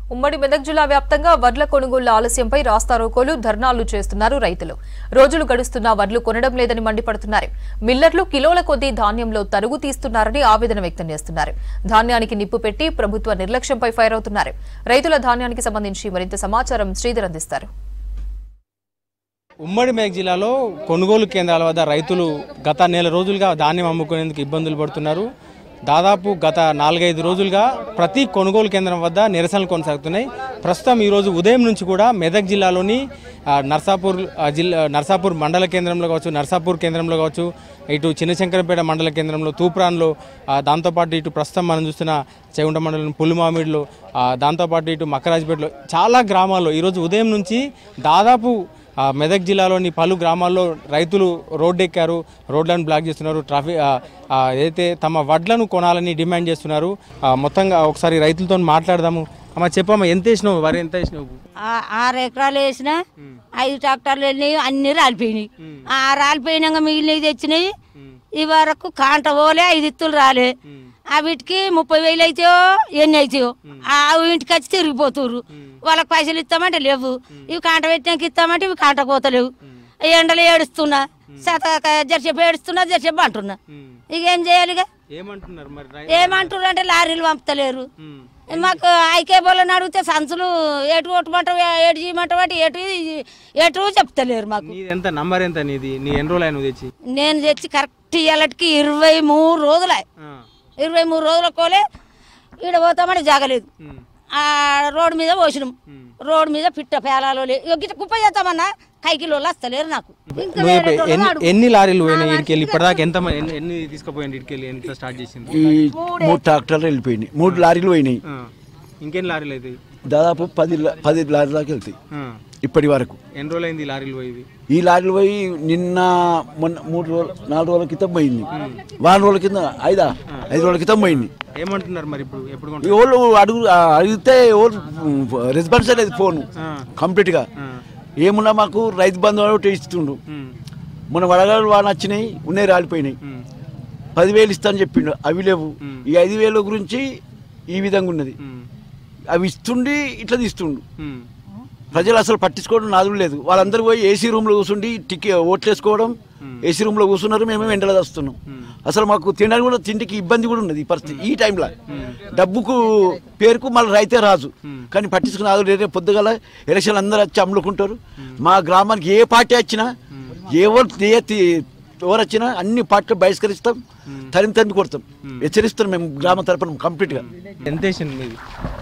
ఉమ్మడి మెదక్ జిల్లా వ్యాప్తంగా వడ్ల కొనుగోళ్ల ఆలస్యంపై రాస్తారోకోలు ధర్నాలు చేస్తున్నారు రైతులు రోజులు గడుస్తున్నా వడ్లు కొనడం లేదని మండిపడుతున్నారు మిల్లర్లు కిలోల కొద్దీ ధాన్యంలో తరుగు తీస్తున్నారని ఆవేదన వ్యక్తం చేస్తున్నారు ధాన్యానికి నిప్పు పెట్టి ప్రభుత్వ నిర్లక్ష్యంపై ఫైర్ అవుతున్నారు రైతుల ధాన్యానికి సంబంధించి మరింత సమాచారం శ్రీధర్ అందిస్తారు ఉమ్మడి మేఘ జిల్లాలో కొనుగోలు కేంద్రాల వద్ద రైతులు గత నెల రోజులుగా ధాన్యం అమ్ముకునేందుకు ఇబ్బందులు పడుతున్నారు దాదాపు గత నాలుగైదు రోజులుగా ప్రతి కొనుగోలు కేంద్రం వద్ద నిరసనలు కొనసాగుతున్నాయి ప్రస్తుతం ఈరోజు ఉదయం నుంచి కూడా మెదక్ జిల్లాలోని ఆ, నర్సాపూర్ ఆ, జిల్లా నర్సాపూర్ మండల కేంద్రంలో కావచ్చు నర్సాపూర్ కేంద్రంలో కావచ్చు ఇటు చిన్నశంకరంపేట మండల కేంద్రంలో తూప్రాన్లో ఆ, దాంతోపాటు ఇటు ప్రస్తుతం మనం చూస్తున్న చెగుంట మండలం పుల్లుమామిడిలో ఆ, దాంతోపాటు ఇటు మక్కరాజ్పేటలో చాలా గ్రామాల్లో ఈరోజు ఉదయం నుంచి దాదాపు ఆ, మెదక్ జిల్లాలోని పలు గ్రామాల్లో రైతులు రోడ్డు ఎక్కారు రోడ్లను బ్లాక్ చేస్తున్నారు ట్రాఫిక్ ఆ, ఆ, ఏదైతే తమ వడ్లను కొనాలని డిమాండ్ చేస్తున్నారు ఆ, మొత్తంగా ఒకసారి రైతులతో మాట్లాడదాము అమ్మ చెప్పమ్మా ఎంత వేసినావు వరి ఎంత వేసినావు ఆ- ఆరు ఎకరాలు వేసిన ఐదు ట్రాక్టర్లు వెళ్ళినాయి అన్ని రాలిపోయినాయి ఆ రాలిపోయినాక మిగిలినవి తెచ్చినాయి ఈ వరకు కాంట పోలే ఐదు ఇత్తులు రాలే ఆ వీటికి ముప్పై వేలు అయితాయో ఎన్ని అవుతాయో ఆ ఇంటికి వచ్చి తిరిగిపోతుర్రు వాళ్ళకి పైసలు ఇస్తామంటే లేవు ఇవి కాంట పెట్టినాక ఇస్తామంటే ఇవి కాంట పోతలేవు ఈ ఎండలు ఏడుస్తున్నా శత జరసేపు ఏడుస్తున్నా జరసేపు అంటున్నా ఇక ఏం చేయాలి ఇక ఏమంటున్నారు మరి రై- ఏమంటున్నారు అంటే లారీలు పంపుతలేరు ఉమ్, మాకు ఐకే బోలని అడిగితే సంచులు ఎటు కొట్టమంటావు ఎటు చేయమంటావు అంటే ఎటు ఎటు చెప్తలేరు మాకు నీది ఎంత నంబర్ ఎంత నీది నీ ఎన్ని రోజులు నువ్వు తెచ్చి నేను తెచ్చి కరెక్ట్ ఇయ్యాలటికి ఇరవై మూడు రోజులే ఆ, ఇరవై మూడు రోజుల కోలే ఈడ పోతామని జాగలేదు ఉమ్, ఆ రోడ్డు మీద పోసినాం రోడ్డు మీద పిట్ట పేలాలో లే ఇగో గిట్ట కుప్ప చేస్తామన్నా కైకిలో వస్తలేరు నాకు ఇంకా నువ్వు వేరే ఇప్పుడు ఎన్ని అడుగు. ఎన్ని లారీలు పోయినాయి ఇక్కడికి వెళ్ళి ఇప్పటిదాకా ఎంత మ- ఎన్ని ఎన్ని తీసుకుపోయింది ఇక్కడికి వెళ్ళి ఎంత స్టార్ట్ చేసింది ఈ మూడు ట్రాక్టర్లు వెళ్ళిపోయినాయి మూడు లారీలు పోయినాయి ఆ, ఇంకెన్ని లారీలు అయితే దాదాపు పది లా- పది లారీల దాకా వెళ్తాయి ఇప్పటి వరకు ఎన్ని రోజులు అయింది ఈ లారీలు పోయి ఈ లారీలు పోయి నిన్న మొన్న మూడు రోజులు నాలుగు రోజుల క్రితం పోయింది వారం రోజుల కింద ఐదా ఐదు రోజుల క్రితం పోయింది ఏమంటున్నారు మరి ఇప్పుడు ఎప్పుడు ఈ కొంటారు? వాళ్ళు అడుగు ఆ, అడిగితే ఎవరు రెస్పాన్స్ లేదు ఫోన్ ఆ. కంప్లీట్గా ఆ, ఏమున్నా మాకు రైతు బంధు అని ఒకటి ఇస్తుండు ఉమ్, మన వడగాడు వాడు నచ్చినాయి ఉన్నాయి రాలిపోయినాయి ఉమ్, పదివేలు ఇస్తాను చెప్పిండు అవి లేవు మ్. ఈ ఐదు వేల గురించి ఈ విధంగా ఉన్నది ఉమ్, అవి ఇస్తుండి ఇట్లా తీస్తుండు ఉమ్, ప్రజలు అసలు పట్టించుకోవడం నాదులు లేదు వాళ్ళందరూ పోయి ఏసీ రూమ్లో కూర్చుండి టికె ఓట్లు వేసుకోవడం ఏసీ రూమ్లో కూర్చున్నారు మేమే ఎండలో వస్తున్నాం అసలు మాకు తినడానికి కూడా తిండికి ఇబ్బంది కూడా ఉన్నది ఈ పరిస్థితి ఈ టైంలో డబ్బుకు పేరుకు మళ్ళీ రైతే రాజు కానీ పట్టించుకున్న నాదులు రేపు పొద్దుగల ఎలక్షన్ అందరూ వచ్చి అమ్ముకుంటారు మా గ్రామానికి ఏ పార్టీ వచ్చినా ఎవరు ఏ తి- ఎవరు వచ్చినా అన్ని పార్టీలు బహిష్కరిస్తాం తరిమి తరిమి కొడతాం హెచ్చరిస్తాం మేము గ్రామ తరపున కంప్లీట్గా ఎంత వేసింది మీది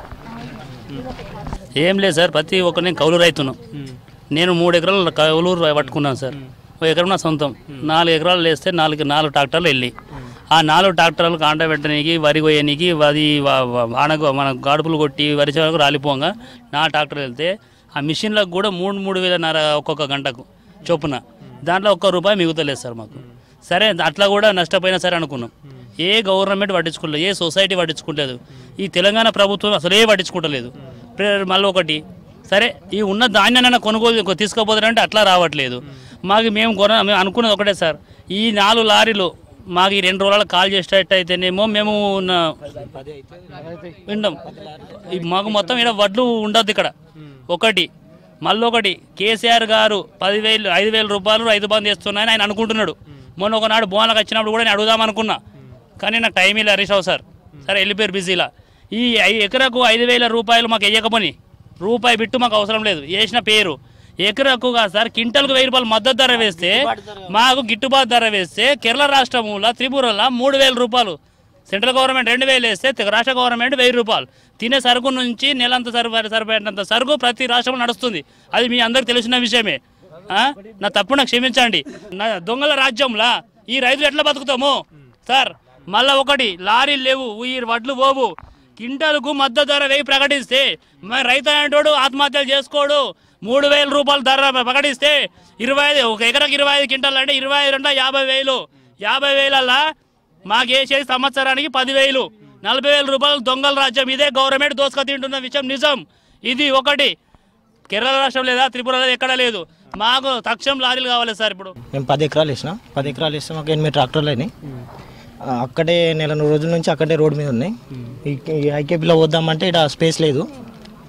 ఏం లేదు సార్ ప్రతి ఒక్కరిని కౌలు రైతున్నాం నేను మూడు ఎకరాలు కౌలు పట్టుకున్నాను సార్ ఒక ఎకరం నా సొంతం నాలుగు ఎకరాలు వేస్తే నాలుగు నాలుగు ట్రాక్టర్లు వెళ్ళి ఆ నాలుగు ట్రాక్టర్లు కాంట పెట్టడానికి వరి కొయ్యనికి వరి వా- వా- వానకు మన గాడుపులు కొట్టి వరి చేలకు రాలిపోగా నా ట్రాక్టర్ వెళ్తే ఆ మిషన్లకు కూడా మూడు మూడు వేలన్నర ఒక్కొక్క గంటకు చొప్పున దాంట్లో ఒక్క రూపాయి మిగుతలేదు సార్ మాకు సరే అట్లా కూడా నష్టపోయినా సరే అనుకున్నాం ఏ గవర్నమెంట్ పట్టించుకోలేదు ఏ సొసైటీ పట్టించుకోలేదు ఈ తెలంగాణ ప్రభుత్వం అసలే పట్టించుకుంటలేదు ప్రే- మళ్ళీ ఒకటి సరే ఈ ఉన్న ధాన్యాన్ని కొనుగోలు తీసుకోపోతారంటే అట్లా రావట్లేదు మాకు మేము కొన మేము అనుకున్నది ఒకటే సార్ ఈ నాలుగు లారీలు మాకు ఈ రెండు రోజులు కాల్ చేసేటట్టయితేనేమో మేము ఉన్న- వింటాం ఈ మాకు మొత్తం ఇక్కడ వడ్లు ఉండదు ఇక్కడ ఒకటి మళ్ళీ ఒకటి కేసీఆర్ గారు పదివేలు ఐదు వేల రూపాయలు రైతు బంధు చేస్తున్నాయని ఆయన అనుకుంటున్నాడు మొన్న ఒకనాడు బోనకు వచ్చినప్పుడు కూడా నేను అడుగుదాం అనుకున్నా కానీ నాకు టైం ఇలా హరీష్ రావు సార్ సరే వెళ్ళిపోయారు బిజీలా ఈ ఐ- ఎకరకు ఐదు వేల రూపాయలు మాకు వేయకపోని రూపాయి బిట్టు మాకు అవసరం లేదు వేసిన పేరు ఎకరకు కాదు సార్ క్వింటల్కు వెయ్యి రూపాయలు మద్దతు ధర వేస్తే మాకు గిట్టుబాటు ధర వేస్తే కేరళ రాష్ట్రముల త్రిపురలో మూడు వేల రూపాయలు సెంట్రల్ గవర్నమెంట్ రెండు వేలు వేస్తే తె- రాష్ట్ర గవర్నమెంట్ వెయ్యి రూపాయలు తినే సరుకు నుంచి నెలంత సరిపడే సరిపోయేంత సరుకు ప్రతి రాష్ట్రంలో నడుస్తుంది అది మీ అందరికి తెలిసిన విషయమే ఆ? నా తప్పు నాకు క్షమించండి నా దొంగల రాజ్యంలా ఈ రైతులు ఎట్లా బతుకుతాము సార్ మళ్ళా ఒకటి లారీలు లేవు ఈ వడ్లు పోవు కింటాలకు మద్దతు ధర వెయ్యి ప్రకటిస్తే మరి రైతు అనేటోడు ఆత్మహత్యలు చేసుకోడు మూడు వేల రూపాయల ధర ప్రకటిస్తే ఇరవై ఐదు ఒక ఎకరకు ఇరవై ఐదు క్వింటాలు అంటే ఇరవై ఐదు రెండు యాభై వేలు యాభై వేలల్లా మాకు వేసేది సంవత్సరానికి పదివేలు నలభై వేల రూపాయలు దొంగల రాజ్యం ఇదే గవర్నమెంట్ దోసుక తింటున్న విషయం నిజం ఇది ఒకటి కేరళ రాష్ట్రం లేదా త్రిపుర లేదా ఎక్కడ లేదు మాకు తక్షణం లారీలు కావాలి సార్ ఇప్పుడు మేము పది ఎకరాలు వేసిన పది ఎకరాలు వేస్తే మాకు ఎనిమిది ట్రాక్టర్లు అయినాయి ఆ, అక్కడే నెల రోజుల నుంచి అక్కడే రోడ్డు మీద ఉన్నాయి ఈ- ఈ ఐకేపీలో వద్దామంటే ఇక్కడ స్పేస్ లేదు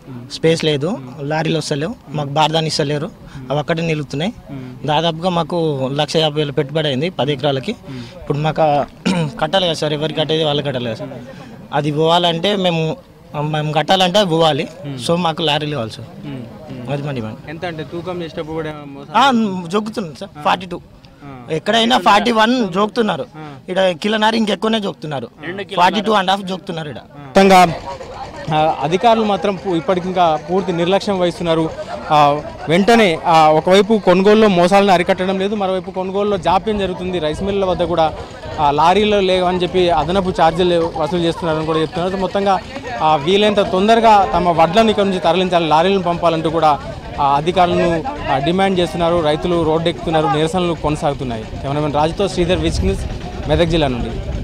స్పేస్ లేదు లారీలు వస్తలేవు మాకు బార్దాన్ని ఇస్తలేరు అవి అక్కడే నిలుగుతున్నాయి దాదాపుగా మాకు లక్ష యాభై వేలు పెట్టుబడి అయింది పది ఎకరాలకి ఇప్పుడు మాకు ఆ కట్టాలి కదా సార్ ఎవరికి కట్టేది వాళ్ళు కట్టాలి కదా సార్ అది పోవాలంటే మేము మేము కట్టాలంటే అది పోవాలి సో మాకు లారీలు కావాలి సార్ అది మా డిమాండ్ ఎంత అంటే తూకం చేసేటప్పుడు కూడా మోసం ఆ, జోకుతుంది సార్ ఫార్టీ టూ ఎక్కడైనా ఫార్టీ వన్ జోకుతున్నారు ఇక్కడ కిలోన్నర ఇంకెక్కువనే జోకుతున్నారు ఫార్టీ టూ అండ్ హాఫ్ జోకుతున్నారు ఇక్కడ మొత్తంగా ఆ, అధికారులు మాత్రం పూ- ఇప్పటికి ఇంకా పూర్తి నిర్లక్ష్యం వహిస్తున్నారు ఆ, వెంటనే ఆ, ఒకవైపు కొనుగోలులో మోసాలను అరికట్టడం లేదు మరోవైపు కొనుగోలులో జాప్యం జరుగుతుంది రైస్ మిల్లుల వద్ద కూడా ఆ, లారీలో లేవని చెప్పి అదనపు ఛార్జీలు వసూలు చేస్తున్నారని కూడా చెప్తున్నారు సో మొత్తంగా ఆ, వీలైనంత తొందరగా తమ వడ్లను ఇక్కడ నుంచి తరలించాలి లారీలను పంపాలంటూ కూడా ఆ, అధికారులను ఆ, డిమాండ్ చేస్తున్నారు రైతులు రోడ్డెక్కుతున్నారు నిరసనలు కొనసాగుతున్నాయి కెమెరామెన్ రాజుతో శ్రీధర్ విచ్ న్యూస్ మెదక్ జిల్లా నుండి